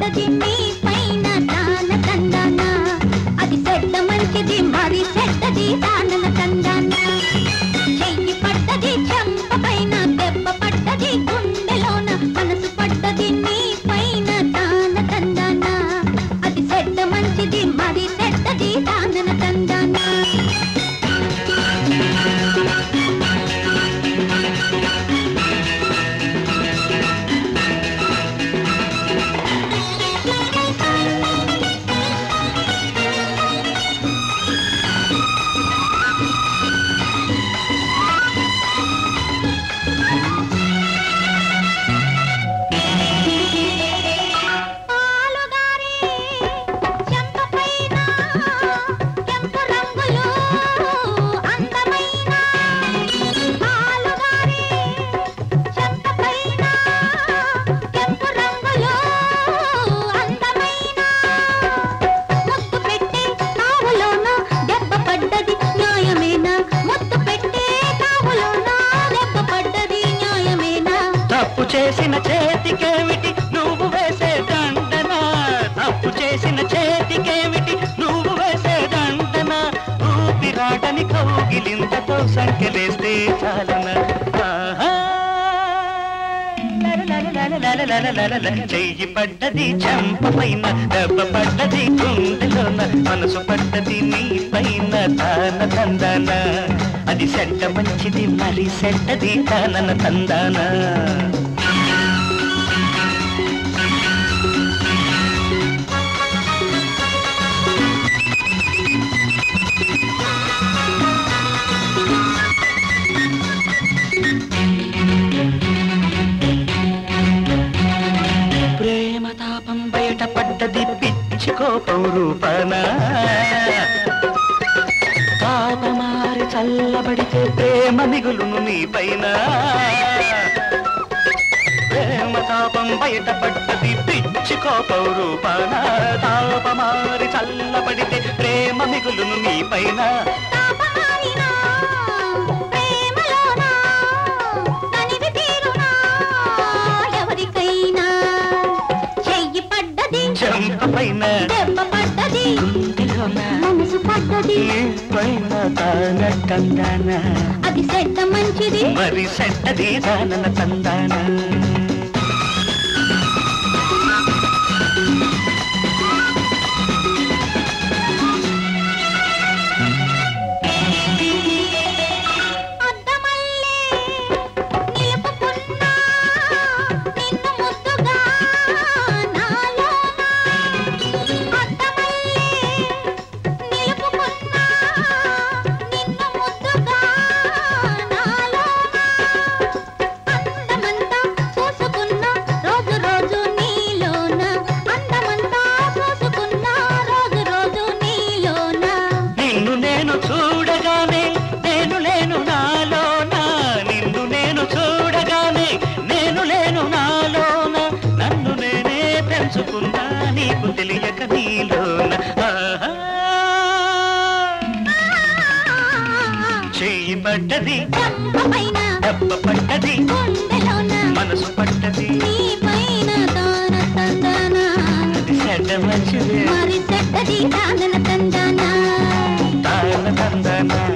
పడ్డది నీ పైన తాన తందాన అది చెడ్డ మంచిది మరి చెడ్డది తానన తందాన చెయ్యి పడ్డది చెంప పైన దెబ్బ పడ్డది గుండెలోన మనసు పడ్డది నీ పైన తాన తందాన అది చెడ్డ మంచిది మరి చెడ్డది తానన తందాన పాలుగారే చెంపపైన కెంపు రంగులు అందమైన పాలుగారే చెంపపైన కెంపు రంగులు అందమైన ముద్దు పెట్టే తావులోన దెబ్బ పడ్డది న్యాయమేనా ముద్దు పెట్టే తావులోన దెబ్బ పడ్డది న్యాయమేనా తప్పు చేసిన చేతికేమిటి నువ్వు వేసే దండన తప్పు చేసిన చేతికేమిటి నువ్వు వేసే దండన ఊపిరాడని కౌగిలింతతో సంఖ్యలేస్తే చాలన ఆహా. లలలలలలలలలల. చెయ్యి పడ్డది చెంప పైన దెబ్బ పడ్డది గుండెలోన మనసు పడ్డది నీ పైన తాన తందాన అది సెడ్డ మంచిది మరి సెడ్డది తానన తందాన ప్రేమ తాపం బయట పడ్డది పిచ్చి కోపం రూపాన తాపమారి చల్లబడితే ప్రేమ మిగులును నీ పైన ప్రేమ తాపం బయట పడ్డది పిచ్చి కోపం రూపాన తాపమారి చల్లబడితే ప్రేమ మిగులును నీ పైన తాపమారినా ప్రేమలోనా తనివి తీరునా ఎవరికైనా చెయ్యి పడ్డది చెంప పైన దెబ్బ పడ్డది గుండెలోన మనసు పడ్డది నీ పైన తానట్టందాన అది చెడ్డ మంచిది మరి సెట్టది దానన తందాన అద్దమల్లే నిలుపుకున్నా నిన్ను ముద్దుగా నాలోన అద్దమల్లే నిలుపుకున్నా నిన్ను ముద్దుగా నాలోన అందమంతా చూసుకున్నా రోజు రోజు నీలోన అందమంతా చూసుకున్నా రోజు రోజు నీలోన నిన్ను నేను చూడగానే నేను లేను నాలోన నిన్ను నేను చూడగానే నేను లేను నాలోన నన్ను నేనే పెంచుకున్నా నీకు తెలియక నీలోన ఆహా. చెయ్యి పడ్డది చెంప పైన దెబ్బ పడ్డది గుండెలోన మనసు పడ్డది నీ పైన తాన తందన అది చెడ్డ మంచిది మరి చెడ్డది తానన తందన తాన తందన